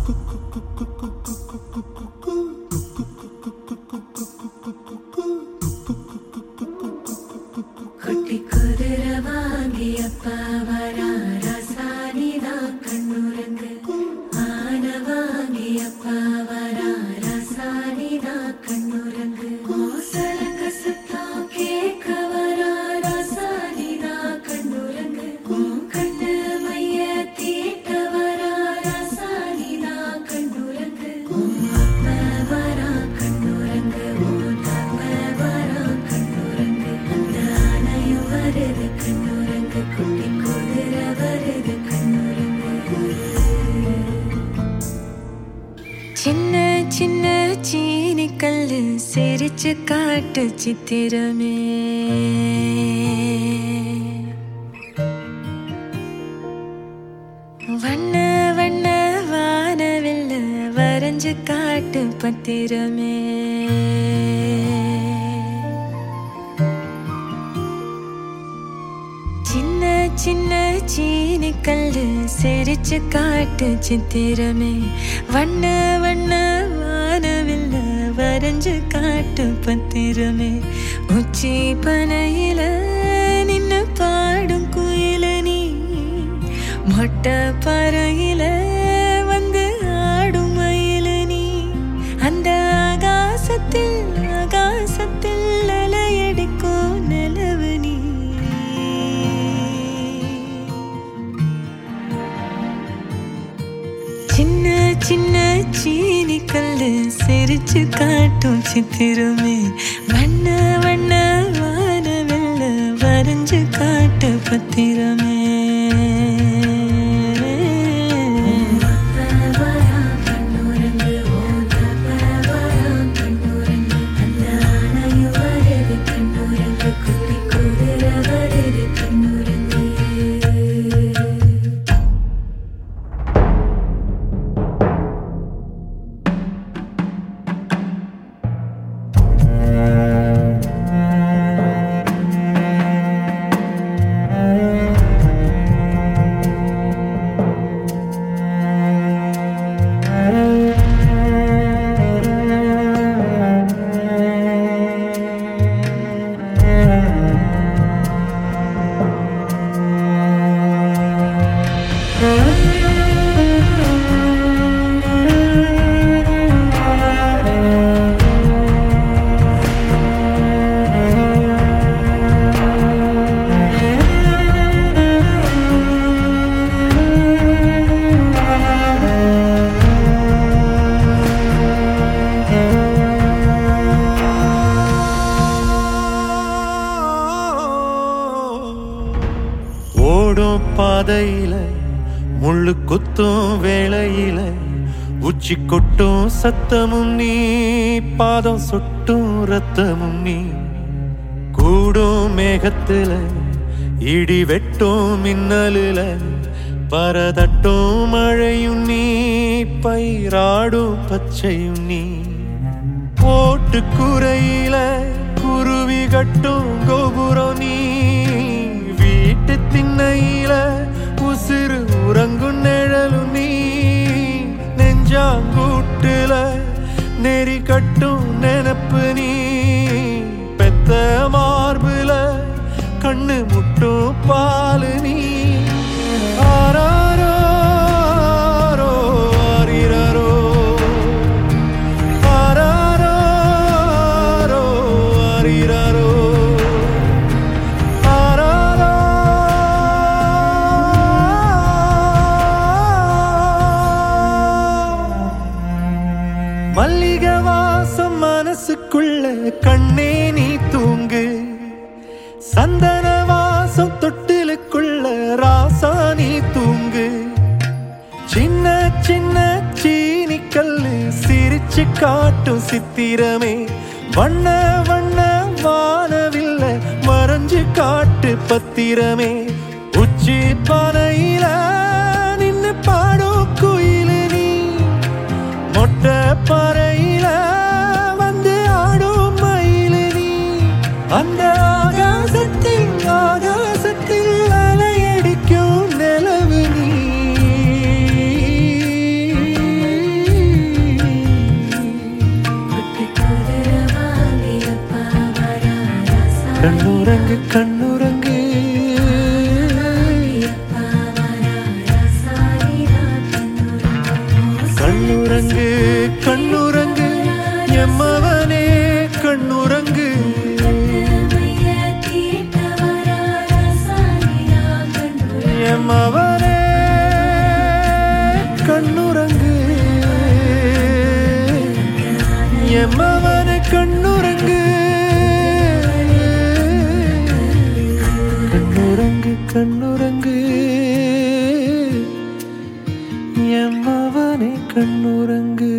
குட்டி குதிரை வாங்கி அப்பா வரா ரசானிதா கண்ணுரங்கு ஆன வாங்கி அப்பா வரா ரசானிதா கண்ணுரங்கு கோசலங்க சத்தம் கேட்க வரா ரசானிதா கண்ணுரங்கு உன் கண்ணு மைய தீட்ட வரா ரசானிதா கண்ணுரங்கு உன் அப்பா வரா கண்ணுரங்கு உன் அப்பா வரா கண்ணுரங்கு அந்த ஆனையும் வருது கண்ணுரங்கு குட்டி குதிரை வருது கண்ணுரங்கு சின்ன சின்ன சீனி கல்லு சிரிச்சு காட்டு சித்திரமே வண்ண வண்ண வானவில்ல வரைஞ்சு காட்டு பத்திரமே சின்ன சின்ன சீனி கல்லு சிரிச்சு காட்டு சித்திரமே வண்ண வண்ண வானவில்ல வரைஞ்சு காட்டு பத்திரமே உச்சி பனையில நின்னு பாடும் குயில நீ மொட்டை பறையில வந்து ஆடும் மயில நீ அந்த ஆகாசத்தில் ஆகாசத்தில் அலையடிக்கும் நிலவு நீ சின்ன சின்ன சீனி கல்லு சிரிச்சு காட்டும் சித்திரமே வண்ண வண்ண வானவெல்ல வரைஞ்சு காட்டு பத்திரமே வரா கண்ணுரங்கு ஓ வரா கண்ணுரங்கு அந்த ஆனையும் வருது கண்ணுரங்கு குட்டி குதிரை வருது கண்ணுரங்கு ஓடும் பாதையில முள்ளு குத்தும் வேளையில உச்சி கொட்டும் சத்தமும் நீ பாதம் சொட்டும் ரத்தமும் நீ கூடும் மேகத்துல இடி வெட்டும் மின்னலுல பரதட்டும் மழையும் நீ பயிராடும் பச்சையும் நீ போட்டு குறையில குருவி கட்டும் கோபுரம் நீ வீட்டு திண்ணையில உசிறு உறங்கும் நிழலும் நீ நெஞ்சாங்கூட்டுல நெறி கட்டும் நினப்பு நீ பெத்த மார்புல கண்ணு முட்டும் பாலு நீ ஆராரோ ஆரிரரோ ஆராரோ ஆரிரரோ ஆராரோ மல்லிகை வாசம் மனசுக்குள்ள கண்ணே நீ தூங்கு சந்தன வாசம் தொட்டிலுக்குள்ள ராசா நீ தூங்கு சின்ன சின்ன சீனி கல்லு சிரிச்சு காட்டும் சித்திரமே வண்ண வண்ண வானவில்ல மறைஞ்சு காட்டு பத்திரமே உச்சி பானையில நின்னு பாடும் குயிலு நீ மொட்டை பறையில வந்து ஆடும் மயிலு நீ அந்த ஆகாசத்தில் ஆகாசத்தில் அலையடிக்கும் நிலவு நீ எம்மவனே கண்ணுறங்கு எம்மவனே கண்ணுறங்கு கண்ணுறங்கு கண்ணுறங்கு எம்மவனே கண்ணுறங்கு